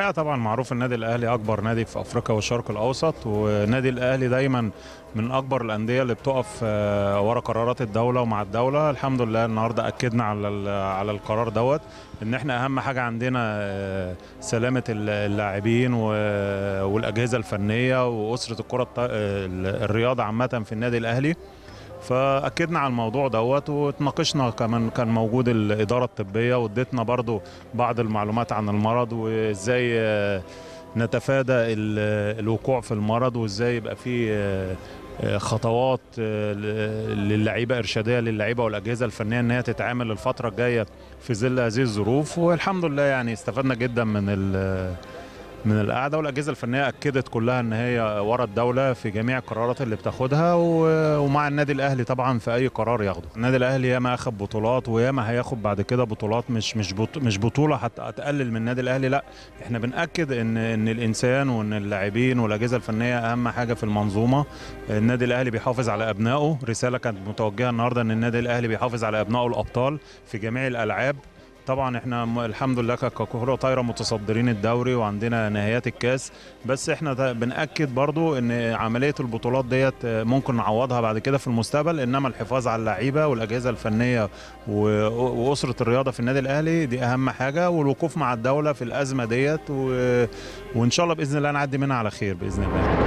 الحقيقه طبعا معروف النادي الاهلي اكبر نادي في افريقيا والشرق الاوسط والنادي الاهلي دايما من اكبر الانديه اللي بتقف آه، ورا قرارات الدوله ومع الدوله الحمد لله النهارده اكدنا على ال- على القرار دوت ان احنا اهم حاجه عندنا آه، سلامه ال- اللاعبين و- والاجهزه الفنيه واسره الكره الط- ال- الرياضه عامه في النادي الاهلي فاكدنا على الموضوع دوت واتناقشنا كمان كان موجود الاداره الطبيه واديتنا برضو بعض المعلومات عن المرض وازاي آه، نتفادى ال- الوقوع في المرض وازاي يبقى في آه، آه، خطوات آه، ل- للعيبه ارشاديه للعيبه والاجهزه الفنيه ان هي تتعامل الفتره الجايه في ظل هذه الظروف والحمد لله يعني استفدنا جدا من ال- من القعده والاجهزه الفنيه اكدت كلها ان هي ورا الدوله في جميع القرارات اللي بتاخدها و- ومع النادي الاهلي طبعا في اي قرار ياخده النادي الاهلي ياما اخد بطولات وياما هياخد بعد كده بطولات مش مش بط- مش بطوله هت- هتقلل من النادي الاهلي لا احنا بناكد ان ان الانسان وان اللاعبين والاجهزه الفنيه اهم حاجه في المنظومه النادي الاهلي بيحافظ على ابنائه رساله كانت متوجهه النهارده ان النادي الاهلي بيحافظ على ابنائه الابطال في جميع الالعاب طبعا احنا م- الحمد لله ك- ككره طايره متصدرين الدوري وعندنا نهايات الكاس بس احنا ده بناكد برضو ان عمليه البطولات ديت آه، ممكن نعوضها بعد كده في المستقبل انما الحفاظ على اللعيبه والاجهزه الفنيه و- واسره الرياضه في النادي الاهلي دي اهم حاجه والوقوف مع الدوله في الازمه ديت و... وان شاء الله باذن الله نعدي منها على خير باذن الله